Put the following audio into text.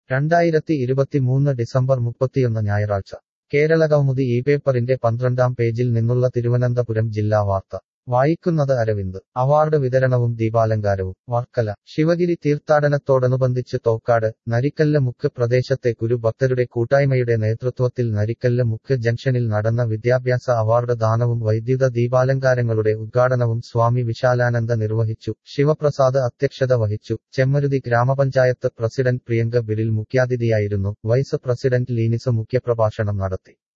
രണ്ടായിരത്തി ഇരുപത്തിമൂന്ന് ഡിസംബർ മുപ്പത്തിയൊന്ന് ഞായറാഴ്ച കേരള കൗമുദി ഈ പേപ്പറിന്റെ പന്ത്രണ്ടാം പേജിൽ നിന്നുള്ള തിരുവനന്തപുരം ജില്ലാ വാർത്ത വായിക്കുന്നത് അരവിന്ദ് അവാർഡ് വിതരണവും ദീപാലങ്കാരവും വർക്കല ശിവഗിരി തീർത്ഥാടനത്തോടനുബന്ധിച്ച് തോക്കാട് നരിക്കല്ല് മുക്ക് പ്രദേശത്തെ ഗുരുഭക്തരുടെ കൂട്ടായ്മയുടെ നേതൃത്വത്തിൽ നരിക്കല്ല് മുക്ക് ജംഗ്ഷനിൽ നടന്ന വിദ്യാഭ്യാസ അവാർഡ് ദാനവും വൈദ്യുത ദീപാലങ്കാരങ്ങളുടെ ഉദ്ഘാടനവും സ്വാമി വിശാലാനന്ദ നിർവഹിച്ചു ശിവപ്രസാദ് അധ്യക്ഷത വഹിച്ചു ചെമ്മരുതി ഗ്രാമപഞ്ചായത്ത് പ്രസിഡന്റ് പ്രിയങ്ക ബിരിൽ മുഖ്യാതിഥിയായിരുന്നു വൈസ് പ്രസിഡന്റ് ലീനിസ് മുഖ്യപ്രഭാഷണം നടത്തി